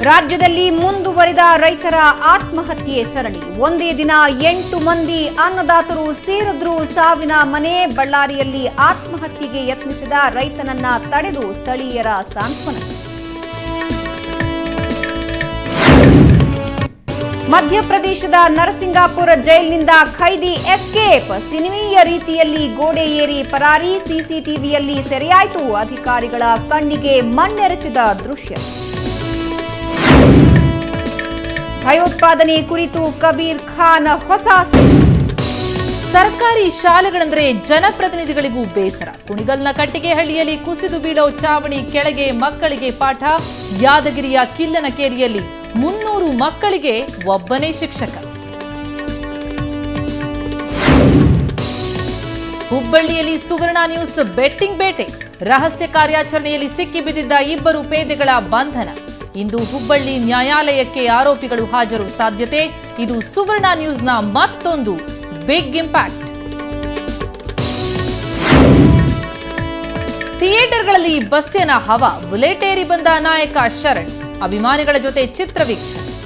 ರಾಜ್ಯದಲ್ಲಿ ಮುಂದುವರಿದ ರೈತರ ಆತ್ಮಹತ್ಯೆ ಸರಣಿ ಒಂದೇ ದಿನ ಎಂಟು ಮಂದಿ ಅನ್ನದಾತರು ಸೇರಿದ್ರು ಸಾವಿನ ಮನೆ ಬಳ್ಳಾರಿಯಲ್ಲಿ ಆತ್ಮಹತ್ಯೆಗೆ ಯತ್ನಿಸಿದ ರೈತನನ್ನ ತಡೆದು ಸ್ಥಳೀಯರ ಸಾಂತ್ವನ ಮಧ್ಯಪ್ರದೇಶದ ನರಸಿಂಗಾಪುರ ಜೈಲಿನಿಂದ ಖೈದಿ ಎಸ್ಕೇಪ್ ಸಿನಿಮೀಯ ರೀತಿಯಲ್ಲಿ ಗೋಡೆ ಏರಿ ಪರಾರಿ ಸಿಸಿಟಿವಿಯಲ್ಲಿ ಸೆರೆಯಾಯಿತು ಅಧಿಕಾರಿಗಳ ಕಣ್ಣಿಗೆ ಮಣ್ಣೆರಚಿದ ದೃಶ್ಯ ಭಯೋತ್ಪಾದನೆ ಕುರಿತು ಕಬೀರ್ ಖಾನ್ ಹೊಸ ಸರ್ಕಾರಿ ಶಾಲೆಗಳಂದ್ರೆ ಜನಪ್ರತಿನಿಧಿಗಳಿಗೂ ಬೇಸರ ಕುಣಿಗಲ್ನ ಕಟ್ಟಿಗೆಹಳ್ಳಿಯಲ್ಲಿ ಕುಸಿದು ಬೀಳೋ ಚಾವಣಿ ಕೆಳಗೆ ಮಕ್ಕಳಿಗೆ ಪಾಠ ಯಾದಗಿರಿಯ ಕಿಲ್ಲನಕೇರಿಯಲ್ಲಿ ಮುನ್ನೂರು ಮಕ್ಕಳಿಗೆ ಒಬ್ಬನೇ ಶಿಕ್ಷಕ ಹುಬ್ಬಳ್ಳಿಯಲ್ಲಿ ಸುವರ್ಣ ನ್ಯೂಸ್ ಬೆಟ್ಟಿಂಗ್ ಬೇಟೆ ರಹಸ್ಯ ಕಾರ್ಯಾಚರಣೆಯಲ್ಲಿ ಸಿಕ್ಕಿಬಿದ್ದಿದ್ದ ಇಬ್ಬರು ಪೇದೆಗಳ ಬಂಧನ ಇಂದು ಹುಬ್ಬಳ್ಳಿ ನ್ಯಾಯಾಲಯಕ್ಕೆ ಆರೋಪಿಗಳು ಹಾಜರು ಸಾಧ್ಯತೆ ಇದು ಸುವರ್ಣ ನ್ಯೂಸ್ನ ಮತ್ತೊಂದು ಬಿಗ್ ಇಂಪ್ಯಾಕ್ಟ್ ಥಿಯೇಟರ್ಗಳಲ್ಲಿ ಬಸ್ಸಿನ ಹವ ಬುಲೆಟ್ ಏರಿ ಬಂದ ನಾಯಕ ಶರಣ್ ಅಭಿಮಾನಿಗಳ ಜೊತೆ ಚಿತ್ರ ವೀಕ್ಷಣೆ